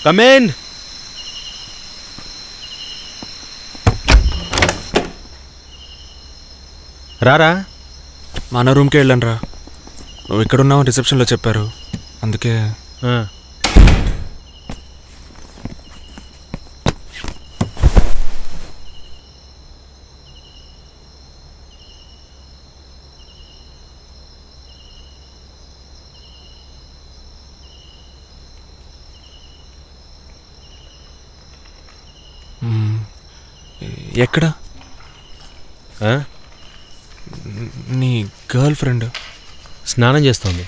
Come in రారా మన రూమ్కే వెళ్ళాను రా నువ్వు ఇక్కడున్నావు రిసెప్షన్లో చెప్పారు అందుకే ఆ. మ్మ్. ఎక్కడ ఆ? నీ గర్ల్ ఫ్రెండ్ స్నానం చేస్తోంది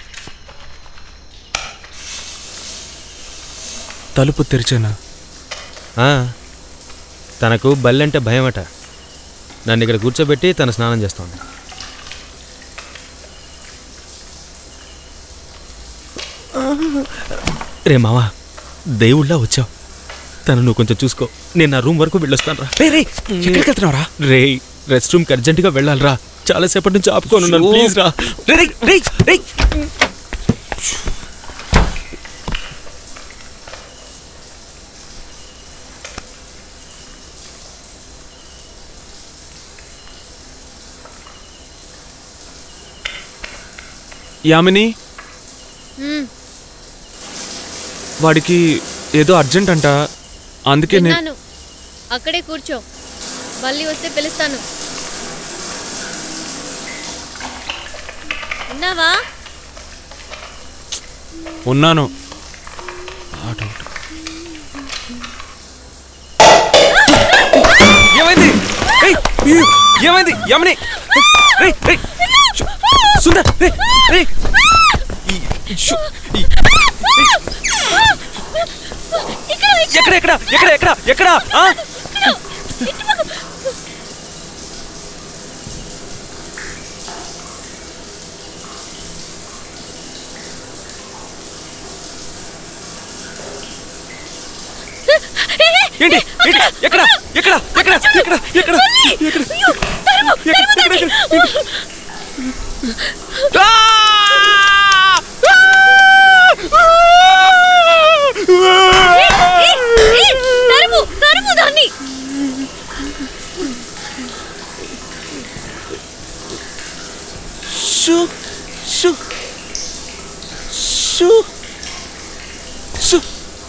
తలుపు తెరిచేనా ఆ. తనకు బల్లంటే భయమట నన్ను ఇక్కడ కూర్చోబెట్టి తన స్నానం చేస్తోంది రే మావా దేవుళ్ళ వచ్చావు తను నువ్వు కొంచెం చూసుకో నేను నా రూమ్ వరకు వెళ్ళొస్తాను రా రే రే ఎక్కడికి వెళ్తున్నావురా రే రెస్ట్ రూమ్కి అర్జెంటుగా వెళ్ళాలిరా చాలాసేపటి నుంచి ఆపుకొని ఉన్నాను షో. ప్లీజ్ రా రే రే రే రే యామిని మ్మ్. వాడికి ఏదో అర్జెంట్ అంట అందుకే నేను విన్నాను అక్కడే కూర్చో మళ్ళీ వస్తే పిలుస్తాను ఉన్నావా ఉన్నాను ఆట ఒకటి. ఏమైంది ఏయ్, అయ్యో, ఏమైంది యమని రేయ్, రేయ్, షు, సుందర్ రేయ్, రేయ్. ఈ, షు, ఈ, ఎక్కడ ఎక్కడ ఎక్కడ ఎక్కడ ఎక్కడ ఆ? ఏంటి ఏంటి ఎక్కడ ఎక్కడ ఎక్కడ ఎక్కడ ఎక్కడ ఎక్కడ ఎక్కడ ఎక్కడ ఆ! తరుము తరుము దాన్ని షూ షూ షూ షూ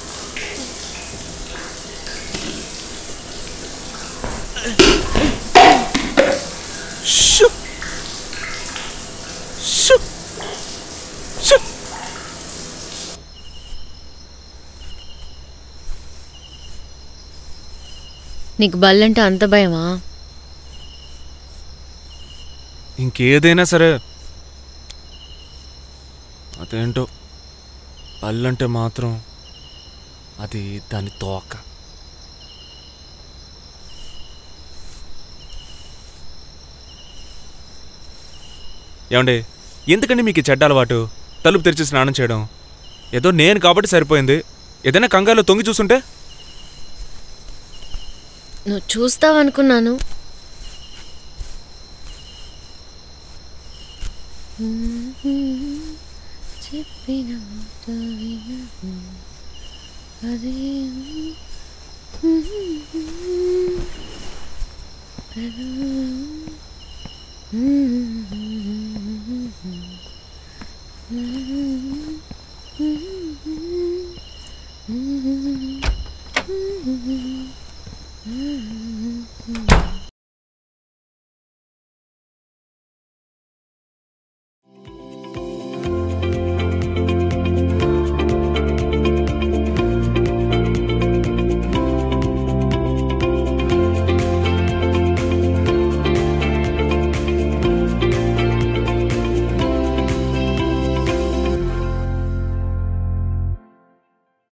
షూ షూ షూ నీకు బల్లంటే అంత భయమా ఇంకేదైనా సరే అదేంటో పళ్ళంటే మాత్రం అది దాని తోక ఏమండి ఎందుకండి మీకు ఈ చెడ్డ అలవాటు తలుపు తెరిచి స్నానం చేయడం ఏదో నేను కాబట్టి సరిపోయింది ఏదైనా కంగారులో తొంగి చూసుంటే నువ్వు చూస్తావనుకున్నాను చెప్పిన మాట వినవు. అదే